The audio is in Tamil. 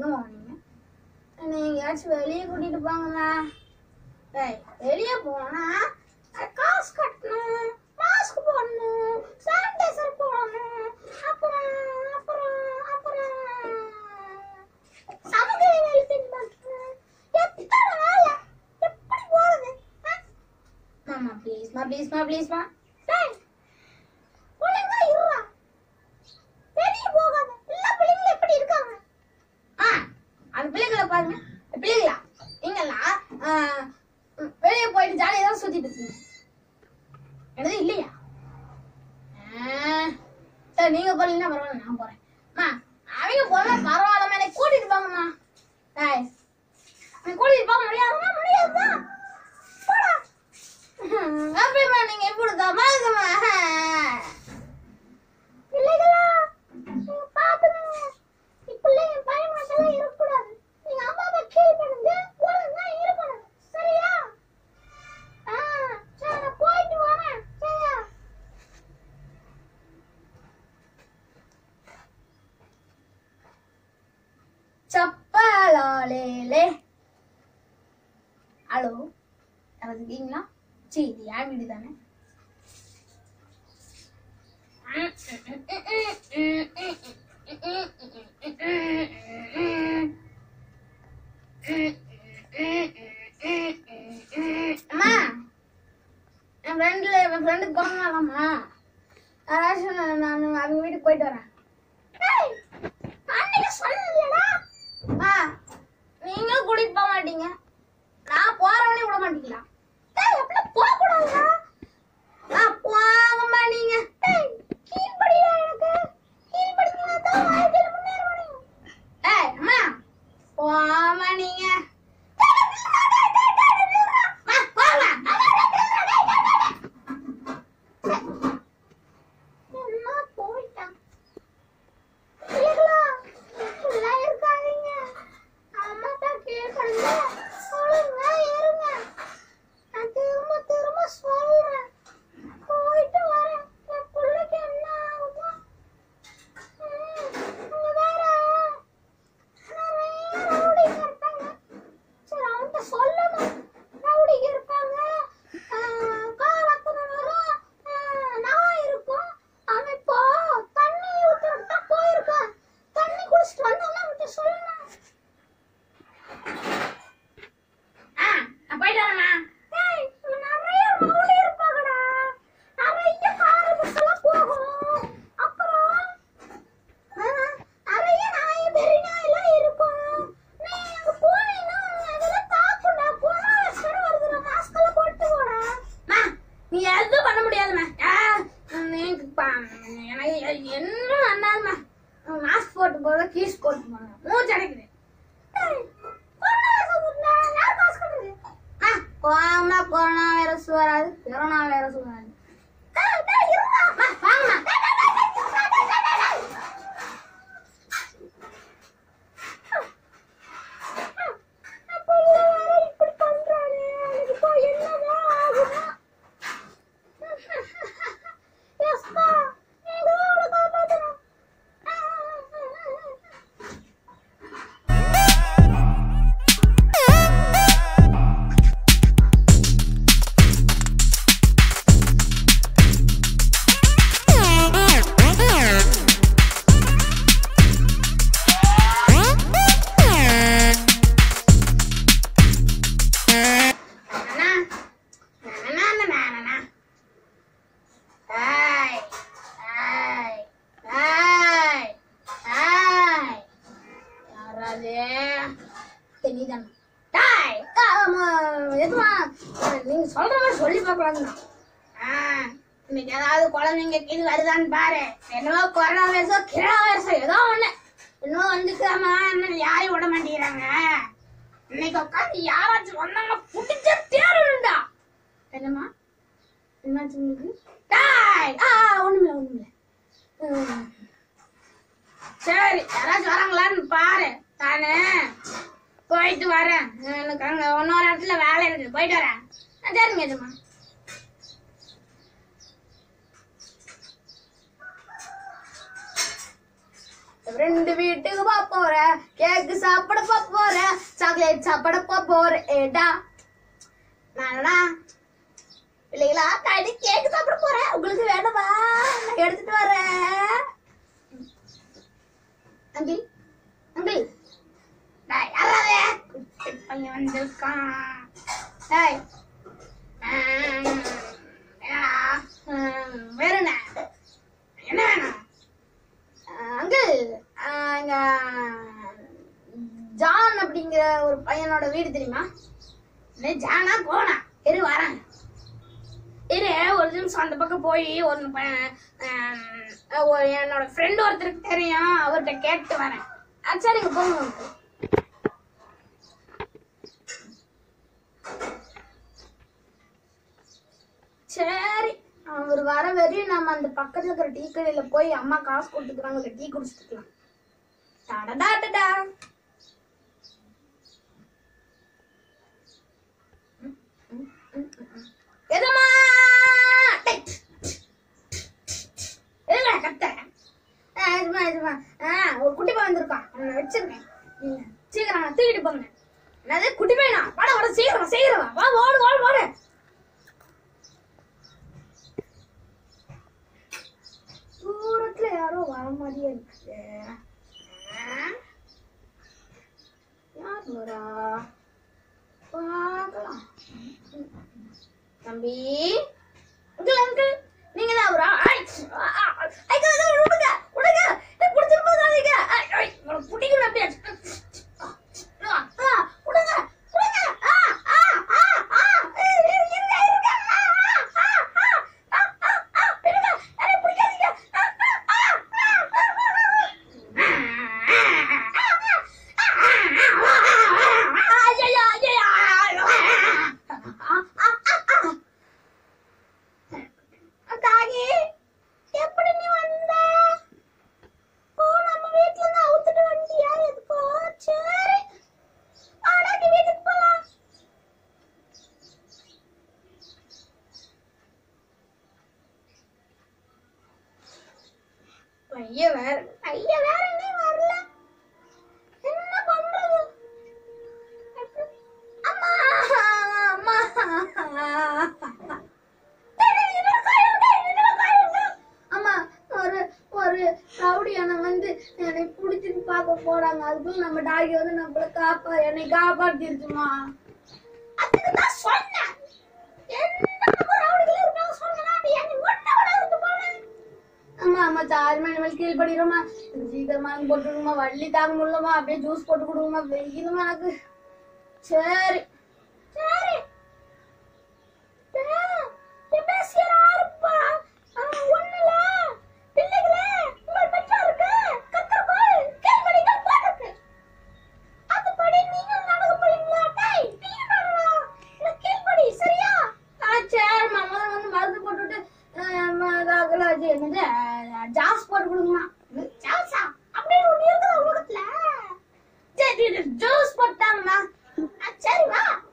எங்க போனீங்க என்னை எங்கேயாச்சும் வெளியே கூட்டிட்டு போங்கம்மா டேய் வெளியே போனா அது காசு கட்டணும் மாஸ்க் போடணும் சானிடைசர் போடணும் அப்புறம் அப்புறம் அப்புறம் சமூக வேலை பின்பற்றணும் எத்தனை வேலை எப்படி போறது ஆ? மாமா ப்ளீஸ்மா ப்ளீஸ்மா ப்ளீஸ்மா டேய் ஒழுங்கா இருடா வெளியே போகாத எல்லா பிள்ளைங்களும் எப்படி இருக்காங்க ஆ அந்த பிள்ளைங்களை பாருங்க பிள்ளைங்களா நீங்கெல்லாம் ஆ, ம், வெளியே போயிட்டு ஜாலியாக தான் சுத்திட்டு இருக்கீங்க என்னது இல்லையா ஆ, சரி நீங்க போறீங்கன்னா பரவாயில்ல நான் போறேன் அம்மா அவங்க போனா பரவாயில்லம்மா என்னை கூட்டிட்டு போங்கம்மா டேய் நீ கூட்டிட்டு போக முடியாதுமா முடியாதுதான் போடா அப்படிமா நீங்க எப்படி தமாதுமா பிள்ளைகளா நீங்க பாத்துக்கங்க பிள்ளைங்க பயமாட்டெல்லாம் இருக்கக்கூடாது நீங்க அம்மா அப்பா கேள்வி பண்ணுங்க ஒழுங்கா இருக்கணும் சரியா ஆ சரி நான் போயிட்டு வரேன் சரியா சப்பலாலேலே ஹலோ யாராவது இருக்கீங்களா சரி இது என் வீடு தானே அம்மா என் ஃப்ரெண்டில் என் ஃப்ரெண்டுக்கு பிறந்தாலாம்மா யாராச்சும் நான் நான் அவங்க வீட்டுக்கு போயிட்டு வரேன் ஏய், அன்னைக்கு சொன்னேன்லடா. அம்மா, நீங்களும் கூட்டிட்டு போக மாட்டீங்க நான் போறவனே விட மாட்டீங்களா டேய் அப்படிலாம் போக கூடாதுடா நான் போங்கம்மா நீங்க டேய் கீழ்படியா எனக்கு கீழ்படினா தான் வாழ்க்கையில முன்னேற முடியும் டேய் அம்மா போம்மா நீங்க டேய், டேய், நில்லுடா, டேய், டேய், டேய், டேய், நில்லுடா. அம்மா, போம்மா. டேய், டேய், டேய், நில்லுடா, டேய், டேய், டேய், டேய். என்ன போயிட்டான் பிள்ளைகளா, இப்படிலாம் இருக்காதீங்க. அம்மா தான் கேட்கணுங்க. ஒழுங்கா இருங்க. நான் திரும்ப திரும்ப சொல்றேன். போயிட்டு வரேன். என் பிள்ளைக்கு என்ன ஆகுமோ? ம், இங்க வேற நிறைய ரவுடிங்க இருப்பாங்க. சரி, அவன்கிட்ட சொல்லணும். ரவுடிங்க இருப்பாங்க. ஆ, கார் அத்தனை வரும். ஆ, நாய் இருக்கும். அவன் இப்போ தண்ணி ஊத்துறதுக்கு தான் போயிருக்கான். தண்ணி குடிச்சிட்டு வந்தாலும் அவன்கிட்ட சொல்லணும். ஆ, நான் போயிட்டு வரேம்மா. ஏய், இங்க நிறைய ரவுடி இருப்பாங்கடா. நிறைய காரு பஸ் எல்லாம் போகும். அப்புறம் ஆ, நிறைய நாய், வெறி நாய் எல்லாம் இருக்கும். நீ அங்க போனீன்னா அதெல்லாம் தாக்கும்டா. கொரோனா வேற வருதுடா. mask எல்லாம் போட்டு போடா. அம்மா, நீ எதுவும் பண்ண முடியாதும்மா ஆ, எனக்கு ப- எனக்கு என்ன பண்ணாதும்மா மாஸ்க் போட்டு போறத கீஸ் போட்டு போறேன் மூச்சு அடைக்குது ஏய், கொரோனா வைரஸ் வந்துருந்தா யார் மாஸ்க் போடுறது? அம்மா, போம்மா, கொரோனா வைரஸ் வராது கொரோனா வைரஸ் வராது டேய், டேய், இருடா. அம்மா, வாங்கம்மா. டேய், டேய், டேய், டேய், இருடா, டேய், டேய், டேய், டேய். அப்ப இவன் வேற இப்படி பண்றானே. எனக்கு இப்போ என்னதான் ஆகுமோ? எஸ்பா, நீதான் அவளை காப்பாத்தணும். அண்ணா, அண்ணா, அண்ணா, அண்ணா. ஏய், ஏய், ஏய், ஏய். யாராது? சரி, நீதானா? டேய், ஆமா, எதுமா? நீங்க சொல்ற மாதிரி சொல்லி பார்க்கலாங்கண்ணா. ஆ, இன்னைக்கு ஏதாவது குழந்தைங்க கீழ் வருதான்னு பாரு என்னவோ கொரோனா வைரஸோ கிரா வைரஸோ ஏதோ ஒண்ணு இன்னும் வந்துக்காம என்ன யாரையும் விட மாட்டேங்கிறாங்க இன்னைக்கு உட்காந்து யாராச்சும் வந்தாங்கன்னா புடிச்ச தேரணும்டா என்னம்மா என்னாச்சு உங்களுக்கு டேய் ஆ ஒண்ணுமில்ல ஒண்ணுமில்ல ம். சரி யாராச்சும் வராங்களான்னு பாரு நானு போயிட்டு வரேன் எனக்கு அங்க இன்னொரு இடத்துல வேலை இருக்கு போயிட்டு வரேன் ஆ, சரிங்க எஜமா ரெண்டு வீட்டுக்கு போக போறேன் கேக்கு சாப்பிட போறேன் சாக்லேட் சாப்பிட போறேன் ஏடா நானா இல்லைங்களா கடி கேக் சாப்பிட போறேன் உங்களுக்கு வேணுமா நான் எடுத்துட்டு வரேன் அங்கிள் அங்கிள் டேய் யாராவது குட்டி பையன் வந்திருக்கான் டேய் ஆம், என்னடா ஆம், வேற என்ன என்ன வேணும் அங்கிள் இங்க ஜான் அப்படிங்கிற ஒரு பையனோட வீடு தெரியுமா என்ன ஜானா போனா இரு வரேன் இரு ஒரு நிமிஷம் அந்த பக்கம் போய் ஒரு பையன் ஆம், ஒரு என்னோட ஃப்ரெண்ட் ஒருத்தருக்கு தெரியும் அவர்கிட்ட கேட்டு வரேன் ஆ, சரிங்க போங்க uncle. சரி அவர் வர வரையும் நம்ம அந்த பக்கத்துல இருக்கிற டீ கடையில போய் அம்மா காசு கொடுத்துக்கிறாங்க டீ குடிச்சுக்கலாம் டடடா எதம்மா டேய். எதுக்குடா கத்த? ஆ, இதுமா, இதுமா. ஆ, ஒரு குட்டி பையன் வந்திருக்கான் அவனை வச்சிருக்கேன் நீங்க சீக்கிரம் அவனை தூக்கிட்டு போங்க என்னது குட்டி பையனா வாடா வாடா சீக்கிரம் சீக்கிரம் வா. வா ஓடு ஓடு ஓடு தூரத்துல யாரோ வர மாதிரியே இருக்கு ஆ? யார் வரா பார்க்கலாம் தம்பி அங்கிள் அங்கிள் நீங்க தான் அவரா ஐ ஆ, ஆ, ஐ, ஐ, ஐ, விடுங்க விடுங்க ஏய், பிடிச்சிட்டு போகாதீங்க ஐ, ஐ, இவனை பிடிக்கணும் அப்படியே ஆ, ஆ, விடுங்க விடுங்க ஆ, ஆ, ஆ, ஆ, ஏய், ஏய், இருங்க, இருங்க. ஆ, ஆ, ஆ, ஆ, ஆ, ஆ, ஆ, இருங்க. என்னை பிடிக்காதீங்க. ஆ, ஆ, ஆ, ஆ, ஆ, ஐயையோ, ஐயையோ. ஆ, ஆ, ஆ, ஆ. தாகி எப்படி நீ வந்த ஓ நம்ம வீட்ல இருந்து அவுத்துட்டு வந்துட்டியா எதுக்கோ சரி வாடா நீ வீட்டுக்கு போலாம் பையன் வேற பையன் வேற இன்னும் வரல என்ன பண்றது அம்மா அம்மா அம்மா ஒரு ஒரு ரவுடியான வந்து என்னை புடிச்சிட்டு பார்க்க போறாங்க அதுக்குள்ள நம்ம டாடி வந்து நம்மள காப்பா என்னை காப்பாத்திருச்சுமா அதுக்கு தான் சொன்னேன் என்ன ரவுடிகள் இருக்காங்க சொன்னா நீ என்னை ஒண்ணு விட விட்டு போனேன் ஆமா ஆமா சாரி மணி மேல் கீழ் படிக்கிறோமா சீக்கிரமா போட்டு விடுமா வள்ளி தாங்க முடியலமா அப்படியே ஜூஸ் போட்டு கொடுங்கம்மா வெயிலுமா எனக்கு சரி சரி என்னது ஜாஸ் போட்டு கொடுங்கம்மா ஜாஸா அப்படின்னு ஒண்ணு இருக்குதா உலகத்துல சரி ஜூஸ் போட்டாங்கம்மா ஆ, சரி வா